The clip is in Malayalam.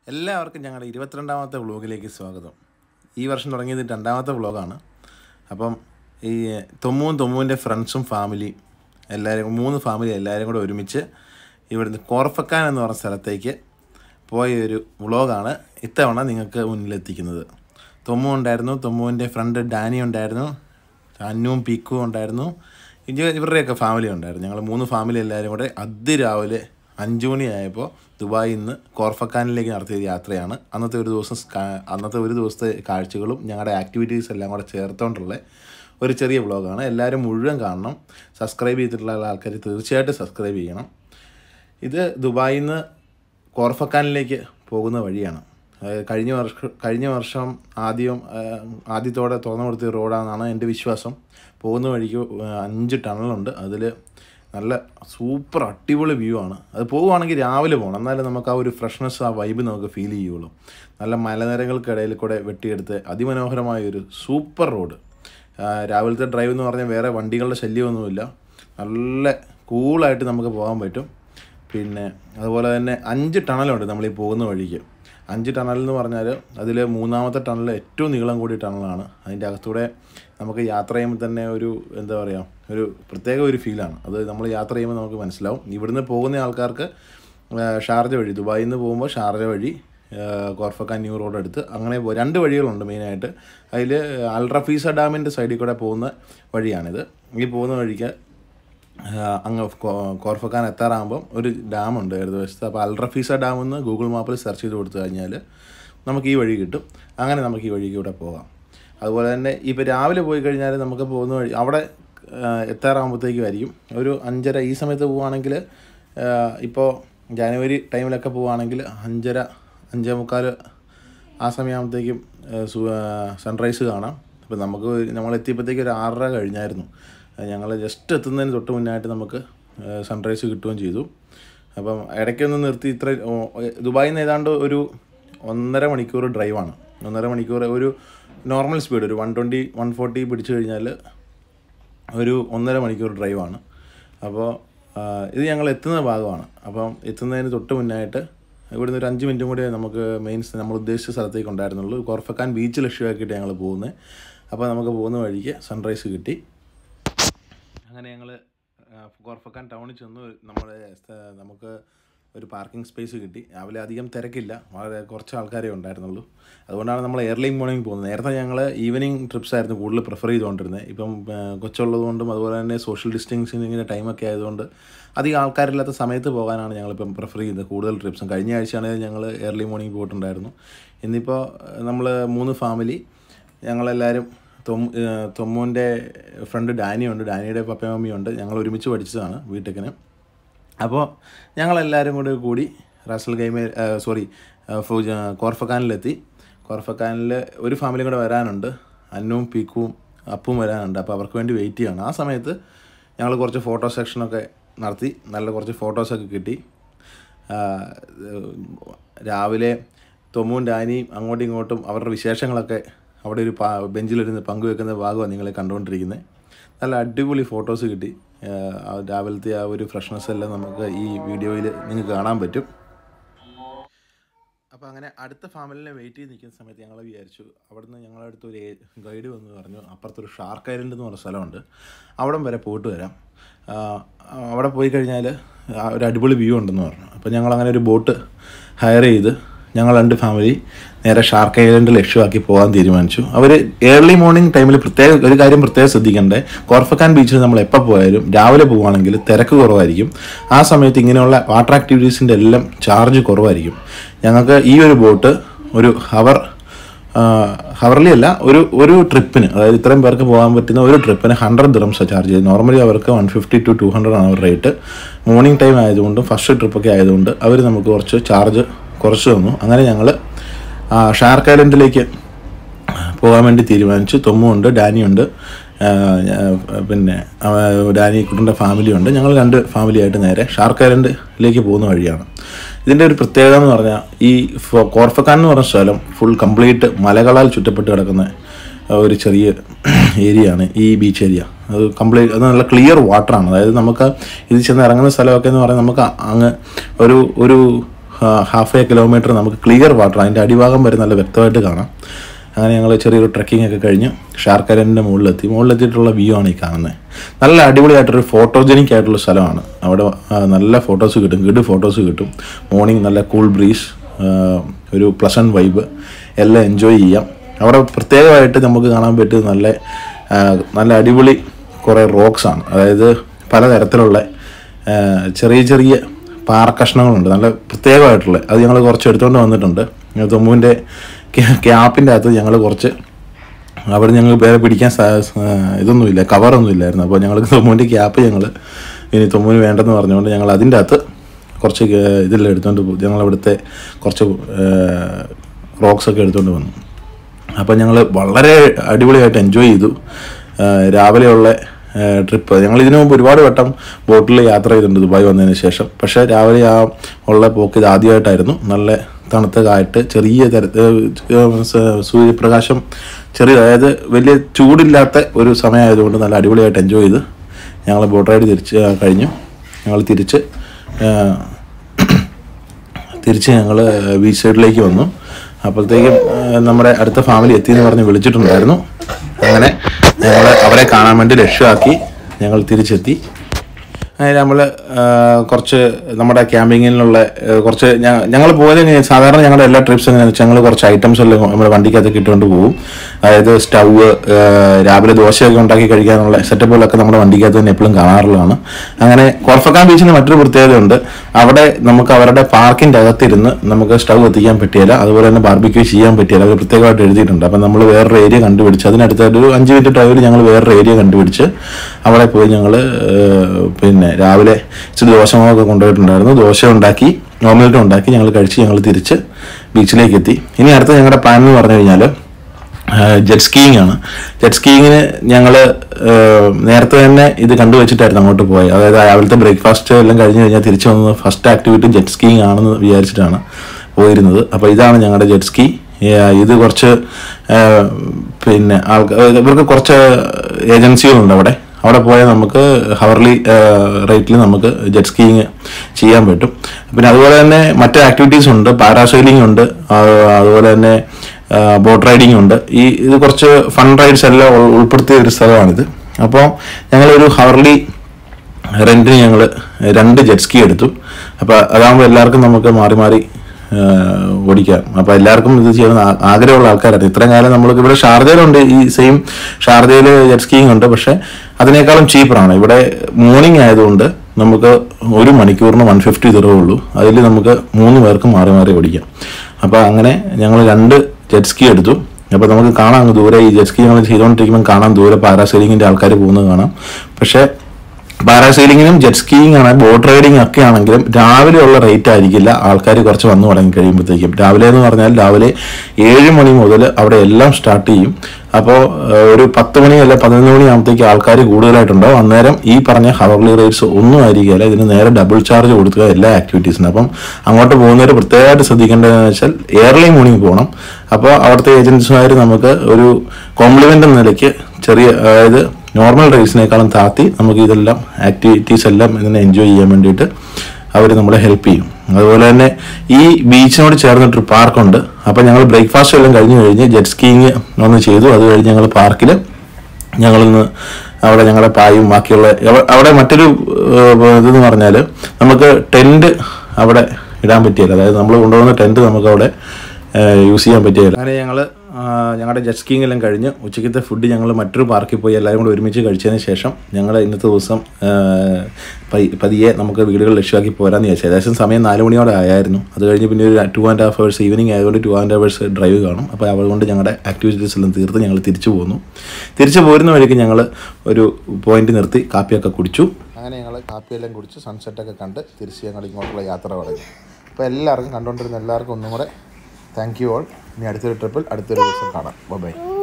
എല്ലാവർക്കും ഞങ്ങളുടെ ഇരുപത്തിരണ്ടാമത്തെ വ്ളോഗിലേക്ക് സ്വാഗതം ഈ വർഷം തുടങ്ങിയത് രണ്ടാമത്തെ വ്ളോഗാണ് അപ്പം ഈ തൊമ്മുവും തൊമ്മുവിൻ്റെ ഫ്രണ്ട്സും ഫാമിലി എല്ലാവരും മൂന്ന് ഫാമിലി എല്ലാവരും കൂടെ ഒരുമിച്ച് ഇവിടുന്ന് കോർഫക്കാൻ എന്ന് പറഞ്ഞ സ്ഥലത്തേക്ക് പോയ ഒരു വ്ളോഗാണ് ഇത്തവണ നിങ്ങൾക്ക് മുന്നിലെത്തിക്കുന്നത് തൊമ്മു ഉണ്ടായിരുന്നു തൊമ്മുവിൻ്റെ ഫ്രണ്ട് ഡാനി ഉണ്ടായിരുന്നു അന്നുവും പീക്കും ഉണ്ടായിരുന്നു ഇത് ഇവരുടെയൊക്കെ ഫാമിലി ഉണ്ടായിരുന്നു ഞങ്ങൾ മൂന്ന് ഫാമിലി എല്ലാവരും കൂടെ അതിരാവിലെ അഞ്ചു മണിയായപ്പോൾ ദുബായിൽ നിന്ന് കോർഫക്കാനിലേക്ക് നടത്തിയ ഒരു യാത്രയാണ് അന്നത്തെ ഒരു ദിവസം സ്കാ- അന്നത്തെ ഒരു ദിവസത്തെ കാഴ്ചകളും ഞങ്ങളുടെ ആക്ടിവിറ്റീസ് എല്ലാം കൂടെ ചേർത്തുകൊണ്ടുള്ള ഒരു ചെറിയ വ്ളോഗാണ് എല്ലാവരും മുഴുവൻ കാണണം സബ്സ്ക്രൈബ് ചെയ്തിട്ടുള്ള ആൾക്കാർ തീർച്ചയായിട്ടും സബ്സ്ക്രൈബ് ചെയ്യണം ഇത് ദുബായിൽ നിന്ന് കോർഫക്കാനിലേക്ക് പോകുന്ന വഴിയാണ് അതായത് കഴിഞ്ഞ വർഷം കഴിഞ്ഞ വർഷം ആദ്യം ആ, ആദ്യത്തോടെ തുറന്നു കൊടുത്ത റോഡാണെന്നാണ് എൻ്റെ വിശ്വാസം പോകുന്ന വഴിക്ക് ആ, അഞ്ച് ടണലുണ്ട് അതിൽ നല്ല സൂപ്പർ അടിപൊളി വ്യൂ ആണ് അത് പോവുകയാണെങ്കിൽ രാവിലെ പോകണം എന്നാലേ നമുക്ക് ആ ഒരു ഫ്രഷ്നെസ് ആ വൈബ് നമുക്ക് ഫീൽ ചെയ്യുള്ളൂ നല്ല മലനിരകൾക്കിടയിൽ കൂടെ വെട്ടിയെടുത്ത് അതിമനോഹരമായ ഒരു സൂപ്പർ റോഡ് ആ, രാവിലത്തെ ഡ്രൈവ് എന്ന് പറഞ്ഞാൽ വേറെ വണ്ടികളുടെ ശല്യമൊന്നുമില്ല നല്ല കൂളായിട്ട് നമുക്ക് പോകാൻ പറ്റും പിന്നെ അതുപോലെ തന്നെ അഞ്ച് ടണലുണ്ട് നമ്മൾ ഈ പോകുന്ന വഴിക്ക് അഞ്ച് ടണൽ എന്ന് പറഞ്ഞാൽ അതിൽ മൂന്നാമത്തെ ടണൽ ഏറ്റവും നീളം കൂടിയ ടണലാണ് അതിൻ്റെ അകത്തൂടെ നമുക്ക് യാത്ര ചെയ്യുമ്പോൾ തന്നെ ഒരു എന്താ പറയുക ഒരു പ്രത്യേക ഒരു ഫീലാണ് അത് നമ്മൾ യാത്ര ചെയ്യുമ്പോൾ നമുക്ക് മനസ്സിലാവും ഇവിടുന്ന് പോകുന്ന ആൾക്കാർക്ക് ആ, ഷാർജ വഴി ദുബായിൽ നിന്ന് പോകുമ്പോൾ ഷാർജ വഴി ആ, കോർഫക്കാൻ ന്യൂ റോഡ് എടുത്ത് അങ്ങനെ പോ- രണ്ട് വഴികളുണ്ട് മെയിനായിട്ട് അതിൽ അൽറഫീസ ഡാമിൻ്റെ സൈഡിൽ കൂടെ പോകുന്ന വഴിയാണിത് ഈ പോകുന്ന വഴിക്ക് ആ, അങ്ങ് കോ- കോർഫക്കാൻ എത്താറാകുമ്പം ഒരു ഡാമുണ്ട് ഇടതുവശത്ത് അപ്പോൾ അൽറഫീസ ഡാം എന്ന് ഗൂഗിൾ മാപ്പിൽ സെർച്ച് ചെയ്ത് കൊടുത്തു കഴിഞ്ഞാൽ നമുക്ക് ഈ വഴി കിട്ടും അങ്ങനെ നമുക്ക് ഈ വഴിക്ക് കൂടെ പോകാം അതുപോലെ തന്നെ ഇപ്പോൾ രാവിലെ പോയി കഴിഞ്ഞാൽ നമുക്ക് പോകുന്ന വഴി അവിടെ ആ, എത്താറാകുമ്പോഴത്തേക്കും ആയിരിക്കും ഒരു അഞ്ചര ഈ സമയത്ത് പോവുകയാണെങ്കിൽ ഇപ്പോൾ ജനുവരി ടൈമിലൊക്കെ പോവുകയാണെങ്കിൽ അഞ്ചര അഞ്ചേ മുക്കാൽ ആ സമയമാകുമ്പോഴത്തേക്കും സൺറൈസ് കാണാം അപ്പോൾ നമുക്ക് നമ്മൾ എത്തിയപ്പോഴത്തേക്ക് ഒരു ആറര കഴിഞ്ഞായിരുന്നു ഞങ്ങൾ ജസ്റ്റ് എത്തുന്നതിന് തൊട്ട് മുന്നായിട്ട് നമുക്ക് സൺറൈസ് കിട്ടുകയും ചെയ്തു അപ്പം ഇടയ്ക്കൊന്ന് നിർത്തി ഇത്ര ഓ, ദുബായിൽ നിന്ന് ഏതാണ്ട് ഒരു ഒന്നര മണിക്കൂർ ഡ്രൈവാണ് ഒന്നര മണിക്കൂർ ഒരു നോർമൽ സ്പീഡ് ഒരു വൺ ട്വൻറ്റി വൺ ഫോർട്ടി പിടിച്ചു കഴിഞ്ഞാൽ ഒരു ഒന്നര മണിക്കൂർ ഡ്രൈവാണ് അപ്പോൾ ആ, ഇത് ഞങ്ങൾ എത്തുന്ന ഭാഗമാണ് അപ്പം എത്തുന്നതിന് തൊട്ട് മുന്നായിട്ട് ഇവിടുന്ന് ഒരു അഞ്ച് മിനിറ്റും കൂടി നമുക്ക് മെയിൻ നമ്മൾ ഉദ്ദേശിച്ച സ്ഥലത്തേക്ക് ഉണ്ടായിരുന്നുള്ളൂ കോർഫക്കാൻ ബീച്ച് ലക്ഷ്യമാക്കിയിട്ട് ഞങ്ങൾ പോകുന്നത് അപ്പോൾ നമുക്ക് പോകുന്ന വഴിക്ക് സൺറൈസ് കിട്ടി അങ്ങനെ ഞങ്ങൾ കോർഫക്കാൻ ടൗണിൽ ചെന്ന് നമ്മുടെ സ്ഥ- നമുക്ക് ഒരു പാർക്കിംഗ് സ്പേസ് കിട്ടി രാവിലെ അധികം തിരക്കില്ല വളരെ കുറച്ച് ആൾക്കാരേ ഉണ്ടായിരുന്നുള്ളൂ അതുകൊണ്ടാണ് നമ്മൾ എയർലൈൻ മോർണിംഗ് പോകുന്നത് നേരത്തെ ഞങ്ങൾ ഈവനിങ് ട്രിപ്സ് ആയിരുന്നു കൂടുതൽ പ്രിഫർ ചെയ്തുകൊണ്ടിരുന്നത് ഇപ്പം ആ, കൊച്ചുള്ളതുകൊണ്ടും അതുപോലെ തന്നെ സോഷ്യൽ ഡിസ്റ്റൻസിങ്ങിൻ്റെ ടൈമൊക്കെ ആയതുകൊണ്ട് അധികം ആൾക്കാരില്ലാത്ത സമയത്ത് പോകാനാണ് ഞങ്ങളിപ്പം പ്രിഫർ ചെയ്യുന്നത് കൂടുതൽ ട്രിപ്സും കഴിഞ്ഞ ആഴ്ചയാണെങ്കിൽ ഞങ്ങൾ എയർലി മോർണിംഗ് പോയിട്ടുണ്ടായിരുന്നു ഇന്നിപ്പോൾ നമ്മൾ മൂന്ന് ഫാമിലി ഞങ്ങളെല്ലാവരും തൊമ്മു തൊമ്മുവിൻ്റെ ഫ്രണ്ട് ഡാനിയുണ്ട് ഡാനിയുടെ പപ്പയും മമ്മിയുണ്ട് ഞങ്ങൾ ഒരുമിച്ച് പഠിച്ചതാണ് വീട്ടിക്കന് അപ്പോൾ ഞങ്ങളെല്ലാവരും കൂടി കൂടി റാസൽ ഗെയിമേ സോറി ഫൗജ കോർഫക്കാനിലെത്തി കോർഫക്കാനിൽ ഒരു ഫാമിലിയും കൂടെ വരാനുണ്ട് അന്നും പീക്കും അപ്പും വരാനുണ്ട് അപ്പോൾ അവർക്ക് വേണ്ടി വെയിറ്റ് ചെയ്യണം ആ സമയത്ത് ഞങ്ങൾ കുറച്ച് ഫോട്ടോ സെക്ഷനൊക്കെ നടത്തി നല്ല കുറച്ച് ഫോട്ടോസൊക്കെ കിട്ടി ആ, രാവിലെ തൊമ്മും ഡാനിയും അങ്ങോട്ടും ഇങ്ങോട്ടും അവരുടെ വിശേഷങ്ങളൊക്കെ അവിടെ ഒരു പാ ബെഞ്ചിലിരുന്ന് പങ്കുവെക്കുന്ന ഭാഗമാണ് നിങ്ങൾ കണ്ടുകൊണ്ടിരിക്കുന്നത് നല്ല അടിപൊളി ഫോട്ടോസ് കിട്ടി ആ, ആ രാവിലത്തെ ആ ഒരു ഫ്രഷ്നെസ് എല്ലാം നമുക്ക് ഈ വീഡിയോയിൽ നിങ്ങൾക്ക് കാണാൻ പറ്റും അപ്പോൾ അങ്ങനെ അടുത്ത ഫാമിലിനെ വെയിറ്റ് ചെയ്ത് നിൽക്കുന്ന സമയത്ത് ഞങ്ങൾ വിചാരിച്ചു അവിടുന്ന് ഞങ്ങളുടെ അടുത്ത് ഒരു ഗൈഡ് വന്ന് പറഞ്ഞു അപ്പുറത്തൊരു ഷാർക്ക് ഐലൻഡ് എന്ന് പറഞ്ഞ സ്ഥലമുണ്ട് അവിടം വരെ പോയിട്ട് വരാം ആ, അവിടെ പോയി കഴിഞ്ഞാൽ ആ ഒരു അടിപൊളി വ്യൂ ഉണ്ടെന്ന് പറഞ്ഞു അപ്പോൾ ഞങ്ങൾ അങ്ങനെ ഒരു ബോട്ട് ഹയർ ചെയ്ത് ഞങ്ങൾ രണ്ട് ഫാമിലി നേരെ ഷാർക്ക് ഐലൻഡ് ലക്ഷ്യമാക്കി പോകാൻ തീരുമാനിച്ചു അവർ ഏർലി മോർണിംഗ് ടൈമിൽ പ്രത്യേക ഒരു കാര്യം പ്രത്യേകം ശ്രദ്ധിക്കണ്ടേ കോർഫക്കാൻ ബീച്ചിൽ നമ്മൾ എപ്പോൾ പോയാലും രാവിലെ പോവുകയാണെങ്കിൽ തിരക്ക് കുറവായിരിക്കും ആ സമയത്ത് ഇങ്ങനെയുള്ള വാട്ടർ ആക്ടിവിറ്റീസിൻ്റെ എല്ലാം ചാർജ് കുറവായിരിക്കും ഞങ്ങൾക്ക് ഈ ഒരു ബോട്ട് ഒരു ഹവർ ഹവർലി അല്ല ഒരു ഒരു ട്രിപ്പിന് അതായത് ഇത്രയും പേർക്ക് പോകാൻ പറ്റുന്ന ഒരു ട്രിപ്പിന് ഹൺഡ്രഡ് ദിറംസ് ചാർജ് ചെയ്ത് നോർമലി അവർക്ക് one fifty to two hundred ആണ് അവർ റേറ്റ് മോർണിംഗ് ടൈം ആയതുകൊണ്ടും ഫസ്റ്റ് ട്രിപ്പൊക്കെ ആയതുകൊണ്ട് അവർ നമുക്ക് കുറച്ച് ചാർജ് കുറച്ച് തന്നു അങ്ങനെ ഞങ്ങൾ ഷാർക്ക് ഐലൻഡിലേക്ക് പോകാൻ വേണ്ടി തീരുമാനിച്ചു തൊമ്മുണ്ട് ഡാനിയുണ്ട് ആ, ആ, പിന്നെ ആ, ഡാനി കുട്ടൻ്റെ ഫാമിലിയുണ്ട് ഞങ്ങൾ രണ്ട് ഫാമിലിയായിട്ട് നേരെ ഷാർക്ക് ഐലൻഡിലേക്ക് പോകുന്ന വഴിയാണ് ഇതിൻ്റെ ഒരു പ്രത്യേകത എന്ന് പറഞ്ഞാൽ ഈ ഫോ- കോർഫക്കാൻ എന്ന് പറഞ്ഞ സ്ഥലം ഫുൾ കംപ്ലീറ്റ് മലകളാൽ ചുറ്റപ്പെട്ട് കിടക്കുന്ന ആ, ഒരു ചെറിയ ഏരിയ ആണ് ഈ ബീച്ച് ഏരിയ അത് കംപ്ലീറ്റ് അത് നല്ല ക്ലിയർ വാട്ടറാണ് അതായത് നമുക്ക് ഇത് ചെന്ന് ഇറങ്ങുന്ന സ്ഥലമൊക്കെ എന്ന് പറഞ്ഞാൽ നമുക്ക് അങ്ങ് ഒരു ഒരു ഹാഫ് എ കിലോമീറ്റർ നമുക്ക് ക്ലിയർ വാട്ടർ അതിൻ്റെ അടിഭാഗം വരെ നല്ല വ്യക്തമായിട്ട് കാണാം അങ്ങനെ ഞങ്ങൾ ചെറിയൊരു ട്രക്കിംഗ് ഒക്കെ കഴിഞ്ഞ് ഷാർക്ക് ഐലൻഡിൻ്റെ മുകളിലെത്തി മുകളിലെത്തിയിട്ടുള്ള വ്യൂ ആണ് ഈ കാണുന്നത് നല്ല അടിപൊളിയായിട്ടൊരു ഫോട്ടോജനിക് ആയിട്ടുള്ള സ്ഥലമാണ് അവിടെ ആ, നല്ല ഫോട്ടോസ് കിട്ടും ഗുഡ് ഫോട്ടോസ് കിട്ടും മോർണിംഗ് നല്ല കൂൾ ബ്രീസ് ഒരു പ്ലസൻ വൈബ് എല്ലാം എൻജോയ് ചെയ്യാം അവിടെ പ്രത്യേകമായിട്ട് നമുക്ക് കാണാൻ പറ്റിയത് നല്ല ആ, നല്ല അടിപൊളി കുറേ റോക്സ് ആണ് അതായത് പലതരത്തിലുള്ള ആ, ചെറിയ ചെറിയ പാറക്കഷ്ണങ്ങളുണ്ട് നല്ല പ്രത്യേകമായിട്ടുള്ള അത് ഞങ്ങൾ കുറച്ച് എടുത്തുകൊണ്ട് വന്നിട്ടുണ്ട് തൊമ്മുവിൻ്റെ ക്യാപ്പിൻ്റെ അകത്ത് ഞങ്ങൾ കുറച്ച് അവിടെ ഞങ്ങൾ വേറെ പിടിക്കാൻ സാ- സാ- ഇതൊന്നുമില്ല കവറൊന്നും ഇല്ലായിരുന്നു അപ്പോൾ ഞങ്ങൾ തൊമ്മുവിൻ്റെ ക്യാപ്പ് ഞങ്ങൾ ഇനി തൊമ്മുവിന് വേണ്ടെന്ന് പറഞ്ഞുകൊണ്ട് ഞങ്ങൾ അതിൻ്റെ അകത്ത് കുറച്ച് ഗ- ഇതെല്ലാം എടുത്തുകൊണ്ട് പോകും ഞങ്ങൾ അവിടുത്തെ കുറച്ച് റോക്സ് ഒക്കെ എടുത്തുകൊണ്ട് വന്നു അപ്പോൾ ഞങ്ങൾ വളരെ അടിപൊളിയായിട്ട് എൻജോയ് ചെയ്തു ആ, രാവിലെയുള്ള ട്രിപ്പ് ഞങ്ങൾ ഇതിനു മുമ്പ് ഒരുപാട് വട്ടം ബോട്ടിൽ യാത്ര ചെയ്തിട്ടുണ്ട് ദുബായ് വന്നതിന് ശേഷം പക്ഷേ രാവിലെ ആ ഉള്ള പോക്ക് ഇത് ആദ്യമായിട്ടായിരുന്നു നല്ല തണുത്ത കാറ്റ് ചെറിയ തരത്തിൽ സൂര്യപ്രകാശം ചെറിയ അതായത് വലിയ ചൂടില്ലാത്ത ഒരു സമയമായതുകൊണ്ട് നല്ല അടിപൊളിയായിട്ട് എൻജോയ് ചെയ്ത് ഞങ്ങൾ ബോട്ട് റൈഡ് തിരിച്ച് ആ, കഴിഞ്ഞു ഞങ്ങൾ തിരിച്ച് ആ, തിരിച്ച് ഞങ്ങൾ ബീച്ച് സൈഡിലേക്ക് വന്നു അപ്പോഴത്തേക്കും ആ, നമ്മുടെ അടുത്ത ഫാമിലി എത്തിയെന്ന് പറഞ്ഞ് വിളിച്ചിട്ടുണ്ടായിരുന്നു അങ്ങനെ ഞങ്ങൾ അവരെ കാണാൻ വേണ്ടി ലക്ഷ്യമാക്കി ഞങ്ങൾ തിരിച്ചെത്തി അങ്ങനെ നമ്മൾ കുറച്ച് നമ്മുടെ ക്യാമ്പിങ്ങിനുള്ള ആ, കുറച്ച് ഞങ്ങൾ പോയത് എങ്ങനെ- സാധാരണ ഞങ്ങളുടെ എല്ലാ ട്രിപ്സ് എങ്ങനെയാണെന്ന് വെച്ചാൽ ഞങ്ങൾ കുറച്ച് ഐറ്റംസ് എല്ലാം നമ്മുടെ വണ്ടിക്കകത്ത് ഇട്ടുകൊണ്ട് പോകും അതായത് സ്റ്റൗവ് രാവിലെ ദോശയൊക്കെ ഉണ്ടാക്കി കഴിക്കാനുള്ള സെറ്റപ്പുകളൊക്കെ നമ്മുടെ വണ്ടിക്കകത്ത് തന്നെ എപ്പോഴും കാണാറുള്ളതാണ് അങ്ങനെ കോർഫക്കാൻ ബീച്ചിന് മറ്റൊരു പ്രത്യേകതയുണ്ട് അവിടെ നമുക്ക് അവരുടെ പാർക്കിൻ്റെ അകത്തിരുന്ന് നമുക്ക് സ്റ്റൗ എത്തിക്കാൻ പറ്റിയില്ല അതുപോലെ തന്നെ ബാർബിക്യൂ ചെയ്യാൻ പറ്റിയില്ല അത് പ്രത്യേകമായിട്ട് എഴുതിയിട്ടുണ്ട് അപ്പം നമ്മൾ വേറൊരു ഏരിയ കണ്ടുപിടിച്ച് അതിനടുത്തായിട്ട് ഒരു അഞ്ച് മിനിറ്റ് ഡ്രൈവിൽ ഞങ്ങൾ വേറൊരു ഏരിയ കണ്ടുപിടിച്ച് അവിടെ പോയി ഞങ്ങൾ പിന്നെ രാവിലെ ഇച്ചിരി ദോശമാവൊക്കെ കൊണ്ടുപോയിട്ടുണ്ടായിരുന്നു ദോശ ഉണ്ടാക്കി ഓംലെറ്റ് ഉണ്ടാക്കി ഞങ്ങൾ കഴിച്ച് ഞങ്ങൾ തിരിച്ച് ബീച്ചിലേക്ക് എത്തി ഇനി അടുത്ത ഞങ്ങളുടെ പ്ലാൻ എന്ന് പറഞ്ഞു കഴിഞ്ഞാൽ ജെറ്റ് സ്കീയിങ് ആണ് ജെറ്റ് സ്കീയിങ്ങിന് ഞങ്ങൾ നേരത്തെ തന്നെ ഇത് കണ്ടുവച്ചിട്ടായിരുന്നു അങ്ങോട്ട് പോയത് അതായത് രാവിലത്തെ ബ്രേക്ക്ഫാസ്റ്റ് എല്ലാം കഴിഞ്ഞ് കഴിഞ്ഞാൽ തിരിച്ചു വന്നത് ഫസ്റ്റ് ആക്ടിവിറ്റി ജെറ്റ് സ്കീയിങ് ആണെന്ന് വിചാരിച്ചിട്ടാണ് പോയിരുന്നത് അപ്പോൾ ഇതാണ് ഞങ്ങളുടെ ജെറ്റ് സ്കീ ഏഹ് ഇത് കുറച്ച് ഏഹ് പിന്നെ ആൾക്കാർ ഇവർക്ക് കുറച്ച് ഏജൻസികളുണ്ട് അവിടെ അവിടെ പോയാൽ നമുക്ക് ഹവർലി റേറ്റിൽ നമുക്ക് ജെറ്റ് സ്കീയിങ് ചെയ്യാൻ പറ്റും പിന്നെ അതുപോലെ തന്നെ മറ്റ് ആക്ടിവിറ്റീസ് ഉണ്ട് പാരാസൈലിംഗ് ഉണ്ട് ആ, അതുപോലെ തന്നെ ബോട്ട് റൈഡിംഗ് ഉണ്ട് ഈ ഇത് കുറച്ച് ഫൺ റൈഡ്സ് എല്ലാം ഉൾ- ഉൾപ്പെടുത്തിയ ഒരു സ്ഥലമാണിത് അപ്പോൾ ഞങ്ങളൊരു ഹവർലി റെന്റിന് ഞങ്ങൾ രണ്ട് ജെറ്റ് സ്കി എടുത്തു അപ്പോൾ അതാകുമ്പോൾ എല്ലാവർക്കും നമുക്ക് മാറി മാറി ആ, ഓടിക്കാം അപ്പോൾ എല്ലാവർക്കും ഇത് ചെയ്യണം ആ- ആഗ്രഹമുള്ള ആൾക്കാരാണ് ഇത്രയും കാലം നമ്മൾക്ക് ഇവിടെ ഷാർജയിലുണ്ട് ഈ സെയിം ഷാർജയിൽ ജെറ്റ് സ്കീയിങ് ഉണ്ട് പക്ഷേ അതിനേക്കാളും ചീപ്പറാണ് ഇവിടെ മോർണിംഗ് ആയതുകൊണ്ട് നമുക്ക് ഒരു മണിക്കൂറിന് വൺ ഫിഫ്റ്റി തരവേ ഉള്ളൂ അതിൽ നമുക്ക് മൂന്ന് പേർക്ക് മാറി മാറി ഓടിക്കാം അപ്പോൾ അങ്ങനെ ഞങ്ങൾ രണ്ട് ജെറ്റ് സ്കി എടുത്തു അപ്പോൾ നമുക്ക് കാണാം അങ്ങ് ദൂരെ ഈ ജെറ്റ് സ്കി ഞങ്ങൾ ചെയ്തുകൊണ്ടിരിക്കുമ്പോൾ കാണാം ദൂരെ പാരാസൈലിങ്ങിൻ്റെ ആൾക്കാർ പോകുന്നത് കാണാം പക്ഷേ പാരാസൈലിങ്ങിനും ജെറ്റ് സ്കീയിങ് ആണ് ബോട്ട് റൈഡിംഗ് ഒക്കെ ആണെങ്കിലും രാവിലെയുള്ള റേറ്റ് ആയിരിക്കില്ല ആൾക്കാർ കുറച്ച് വന്നു തുടങ്ങി കഴിയുമ്പോഴത്തേക്കും രാവിലെ എന്ന് പറഞ്ഞാൽ രാവിലെ ഏഴ് മണി മുതൽ അവിടെ എല്ലാം സ്റ്റാർട്ട് ചെയ്യും അപ്പോൾ ഒരു പത്ത് മണി അല്ല പതിനൊന്ന് മണി ആകുമ്പോഴത്തേക്ക് ആൾക്കാർ കൂടുതലായിട്ടുണ്ടാവും അന്നേരം ഈ പറഞ്ഞ ഹവർലി റേറ്റ്സ് ഒന്നും ആയിരിക്കില്ല ഇതിന് നേരെ ഡബിൾ ചാർജ് കൊടുക്കുക എല്ലാ ആക്ടിവിറ്റീസിനും അപ്പം അങ്ങോട്ട് പോകുന്നവർ പ്രത്യേകമായിട്ട് ശ്രദ്ധിക്കേണ്ടതെന്ന് വെച്ചാൽ ഏർലി മോർണിംഗ് പോകണം അപ്പോൾ അവിടുത്തെ ഏജൻസിമാർ നമുക്ക് ഒരു കോംപ്ലിമെൻ്റ് എന്ന നിലയ്ക്ക് ചെറിയ അതായത് നോർമൽ റേസിനേക്കാളും താത്തി നമുക്ക് ഇതെല്ലാം ആക്ടിവിറ്റീസ് എല്ലാം ഇതിനെ എൻജോയ് ചെയ്യാൻ വേണ്ടിയിട്ട് അവർ നമ്മളെ ഹെൽപ്പ് ചെയ്യും അതുപോലെ തന്നെ ഈ ബീച്ചിനോട് ചേർന്നിട്ടൊരു പാർക്കുണ്ട് അപ്പോൾ ഞങ്ങൾ ബ്രേക്ക്ഫാസ്റ്റ് എല്ലാം കഴിഞ്ഞ് കഴിഞ്ഞ് ജെറ്റ് സ്കീയിങ് ഒന്ന് ചെയ്തു അത് കഴിഞ്ഞ് ഞങ്ങൾ പാർക്കിൽ ഞങ്ങളിന്ന് അവിടെ ഞങ്ങളുടെ പായും ബാക്കിയുള്ള അവ- അവിടെ മറ്റൊരു ഏഹ്, ഇതെന്ന് പറഞ്ഞാൽ നമുക്ക് ടെൻറ്റ് അവിടെ ഇടാൻ പറ്റിയില്ല അതായത് നമ്മൾ കൊണ്ടുപോകുന്ന ടെൻറ്റ് നമുക്ക് അവിടെ യൂസ് ചെയ്യാൻ പറ്റിയില്ല അങ്ങനെ ഞങ്ങൾ ഞങ്ങളുടെ ജെറ്റ് സ്കീയിങ് എല്ലാം കഴിഞ്ഞ് ഉച്ചയ്ക്കത്തെ ഫുഡ് ഞങ്ങൾ മറ്റൊരു പാർക്കിൽ പോയി എല്ലാവരും കൂടെ ഒരുമിച്ച് കഴിച്ചതിന് ശേഷം ഞങ്ങൾ ഇന്നത്തെ ദിവസം ആ, പൈ- പതിയെ നമുക്ക് വീടുകൾ ലക്ഷ്യമാക്കി പോരാന്ന് വിചാരിച്ചു ഏകദേശം സമയം നാല് മണിയോടെ ആയായിരുന്നു അത് കഴിഞ്ഞ് പിന്നെ ഒരു two and half hours evening ആയതുകൊണ്ട് ടു ആൻഡ് ഹവേഴ്സ് ഡ്രൈവ് കാണും അപ്പോൾ അതുകൊണ്ട് ഞങ്ങളുടെ ആക്ടിവിറ്റീസ് എല്ലാം തീർത്ത് ഞങ്ങൾ തിരിച്ചു പോന്നു തിരിച്ചു പോരുന്ന വഴിക്ക് ഞങ്ങൾ ഒരു പോയിന്റ് നിർത്തി കാപ്പിയൊക്കെ കുടിച്ചു അങ്ങനെ ഞങ്ങൾ കാപ്പിയെല്ലാം കുടിച്ച് സൺസെറ്റൊക്കെ കണ്ട് തിരിച്ച് ഞങ്ങൾ ഇങ്ങോട്ടുള്ള യാത്ര തുടങ്ങി അപ്പോൾ എല്ലാവർക്കും കണ്ടുകൊണ്ടിരുന്ന എല്ലാവർക്കും ഒന്നും കൂടെ താങ്ക് യു ഓൾ ഇനി അടുത്തൊരു ട്രിപ്പിൽ അടുത്തൊരു ദിവസം കാണാം ബൈ